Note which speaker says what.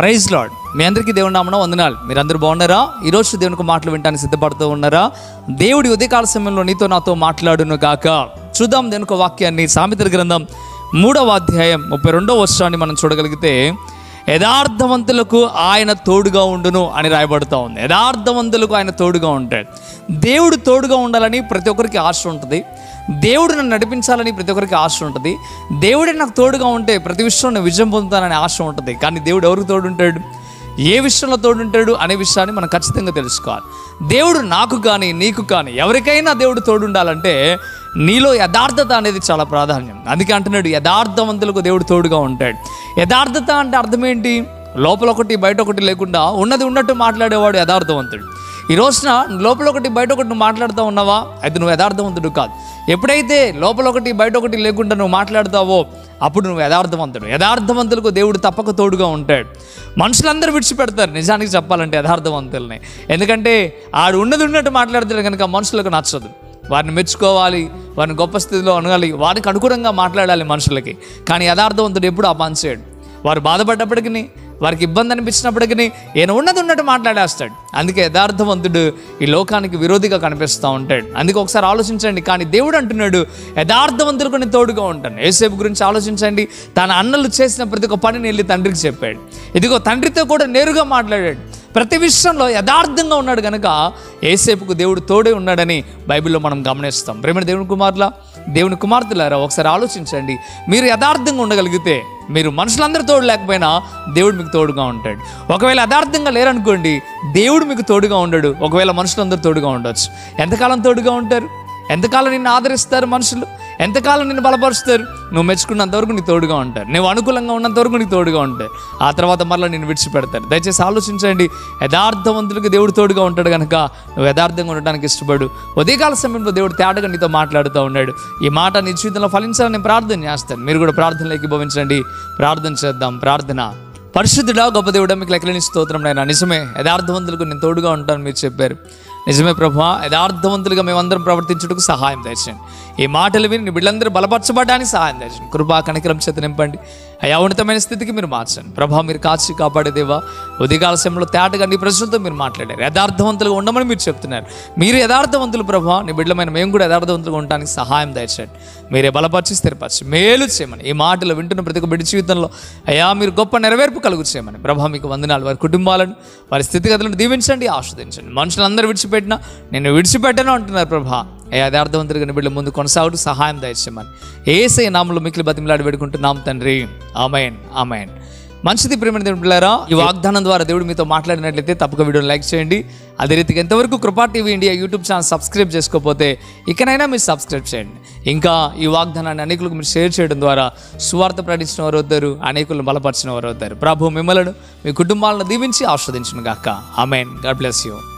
Speaker 1: praise lord మీ అందరికీ దేవుని నామన వందనాలు మీరందరూ బాగున్నారా ఈరోజు దేవునికి మాటలు వినడానికి సిద్ధపడుతూ ఉన్నారా దేవుడి ఉదయకాల సమయంలో నీతో నాతో మాట్లాడును గాక చూద్దాం దేవునికి వాక్యాన్ని సామెతల గ్రంథం మూడవ అధ్యాయం ముప్పై రెండవ వర్షాన్ని మనం చూడగలిగితే యథార్థవంతులకు ఆయన తోడుగా ఉండును అని రాయబడుతూ ఉంది యథార్థవంతులకు ఆయన తోడుగా ఉంటాడు దేవుడు తోడుగా ఉండాలని ప్రతి ఒక్కరికి ఆశ ఉంటుంది దేవుడు నన్ను నడిపించాలని ప్రతి ఒక్కరికి ఆశ ఉంటుంది దేవుడే నాకు తోడుగా ఉంటే ప్రతి విషయంలో నేను విజయం పొందుతానని ఆశ ఉంటుంది కానీ దేవుడు ఎవరికి తోడుంటాడు ఏ విషయంలో తోడుంటాడు అనే విషయాన్ని మనం ఖచ్చితంగా తెలుసుకోవాలి దేవుడు నాకు కానీ నీకు కానీ ఎవరికైనా దేవుడు తోడుండాలంటే నీలో యథార్థత అనేది చాలా ప్రాధాన్యం అందుకే అంటున్నాడు యథార్థవంతులకు దేవుడు తోడుగా ఉంటాడు యథార్థత అంటే అర్థం ఏంటి లోపల ఒకటి బయట ఒకటి లేకుండా ఉన్నది ఉన్నట్టు మాట్లాడేవాడు యథార్థవంతుడు ఈ రోజున లోపల ఒకటి బయట ఒకటి నువ్వు మాట్లాడుతూ ఉన్నావా అయితే నువ్వు యథార్థవంతుడు కాదు ఎప్పుడైతే లోపల ఒకటి బయట ఒకటి లేకుండా నువ్వు మాట్లాడతావో అప్పుడు నువ్వు యథార్థవంతుడు యథార్థవంతులకు దేవుడు తప్పక తోడుగా ఉంటాడు మనుషులందరూ విడిచిపెడతారు నిజానికి చెప్పాలంటే యథార్థవంతుల్ని ఎందుకంటే ఆడు ఉన్నది ఉన్నట్టు మాట్లాడతాడు కనుక మనుషులకు నచ్చదు వారిని మెచ్చుకోవాలి వారిని గొప్ప స్థితిలో అనగాలి వారికి అనుకూలంగా మాట్లాడాలి మనుషులకి కానీ యథార్థవంతుడు ఎప్పుడు ఆ పని చేయడు వారు బాధపడ్డప్పటికీ వారికి ఇబ్బంది అనిపించినప్పటికీ ఈయన ఉన్నది ఉన్నట్టు మాట్లాడేస్తాడు అందుకే యథార్థవంతుడు ఈ లోకానికి విరోధిగా కనిపిస్తూ ఉంటాడు అందుకే ఒకసారి ఆలోచించండి కానీ దేవుడు అంటున్నాడు యథార్థవంతులకు నేను తోడుగా ఉంటాను ఏసేపు గురించి ఆలోచించండి తన అన్నలు చేసిన ప్రతి ఒక్క పనిని వెళ్ళి తండ్రికి చెప్పాడు ఇదిగో తండ్రితో కూడా నేరుగా మాట్లాడాడు ప్రతి విషయంలో యథార్థంగా ఉన్నాడు కనుక ఏసేపుకు దేవుడు తోడే ఉన్నాడని బైబిల్లో మనం గమనిస్తాం ప్రేమ దేవుని కుమారుల దేవుని కుమార్తెలారా ఒకసారి ఆలోచించండి మీరు యథార్థంగా ఉండగలిగితే మీరు మనుషులందరూ తోడు లేకపోయినా దేవుడు మీకు తోడుగా ఉంటాడు ఒకవేళ యథార్థంగా లేరనుకోండి దేవుడు మీకు తోడుగా ఉండడు ఒకవేళ మనుషులందరూ తోడుగా ఉండొచ్చు ఎంతకాలం తోడుగా ఉంటారు ఎంతకాలం నిన్ను ఆదరిస్తారు మనుషులు ఎంతకాలం నిన్ను బలపరుస్తారు నువ్వు మెచ్చుకున్నంత వరకు నీ తోడుగా ఉంటారు నువ్వు అనుకూలంగా ఉన్నంత వరకు నీ తోడుగా ఉంటారు ఆ తర్వాత మళ్ళీ నిన్ను విడిచిపెడతారు దయచేసి ఆలోచించండి యథార్థవంతులకు దేవుడు తోడుగా ఉంటాడు కనుక నువ్వు యథార్థంగా ఉండడానికి ఇష్టపడు ఉదయకాల సమయంలో దేవుడు తేటగా నీతో మాట్లాడుతూ ఉన్నాడు ఈ మాట నీ జీవితంలో ఫలించాలని నేను ప్రార్థన చేస్తాను మీరు కూడా ప్రార్థనలోకి భవించండి ప్రార్థన చేద్దాం ప్రార్థన పరిశుద్ధుడా గొప్ప దేవుడా మీకు లెక్కలేని స్తోత్రం నాయన నిజమే యథార్థవంతులకు నేను తోడుగా ఉంటాను మీరు చెప్పారు నిజమే ప్రభా యథార్థవంతులుగా మేమందరం ప్రవర్తించుటకు సహాయం దయచండి ఈ మాటలు విని నీ బిడ్డలందరూ బలపరచబడడానికి సహాయం దయచండి కృపా కనికరం చేత నింపండి అయా ఉన్నతమైన స్థితికి మీరు మార్చండి ప్రభా మీరు కాచి కాపాడే దేవా ఉదయకాల సమయంలో తేటగా నీ ప్రశ్నలతో మీరు మాట్లాడారు యథార్థవంతులుగా ఉండమని మీరు చెప్తున్నారు మీరు యథార్థవంతులు ప్రభా నీ బిడ్డలమైన మేము కూడా యథార్థవంతులుగా ఉండడానికి సహాయం దయచండి మీరే బలపరిచి స్థిరపరిచి మేలు చేయమని ఈ మాటలు వింటున్న ప్రతి ఒక్క బిడ్డ జీవితంలో అయా మీరు గొప్ప నెరవేర్పు కలుగు చేయమని ప్రభా మీకు వందనాలు వారి కుటుంబాలను వారి స్థితిగతులను దీవించండి ఆస్వాదించండి మనుషులందరూ విడిచిపెట్టినా నేను విడిచిపెట్టను అంటున్నారు ప్రభా ఏ యథార్థవంతుడిగా బిడ్డల ముందు కొనసాగుతూ సహాయం దయచేయమని ఏసై నామంలో మిక్కిలి బతిమలాడి పెడుకుంటున్నాం తండ్రి ఆమెన్ ఆమెన్ మంచిది ప్రేమ దేవుడు పిల్లారా ఈ వాగ్దానం ద్వారా దేవుడు మీతో మాట్లాడినట్లయితే తప్పక వీడియోని లైక్ చేయండి అదే రీతిగా ఎంతవరకు Krupa TV India YouTube channel subscribe చేసుకోకపోతే ఇకనైనా మీరు సబ్స్క్రైబ్ చేయండి ఇంకా ఈ వాగ్దానాన్ని అనేకులకు మీరు షేర్ చేయడం ద్వారా సువార్త ప్రకటించిన వారు వద్దరు అనేకులను బలపరిచిన వారు వద్దరు ప్రభు మిమ్మలను మీ కుటుంబాలను దీవించి ఆస్వాదించును గాక ఆమెన్ గాడ్ బ్లెస్ యూ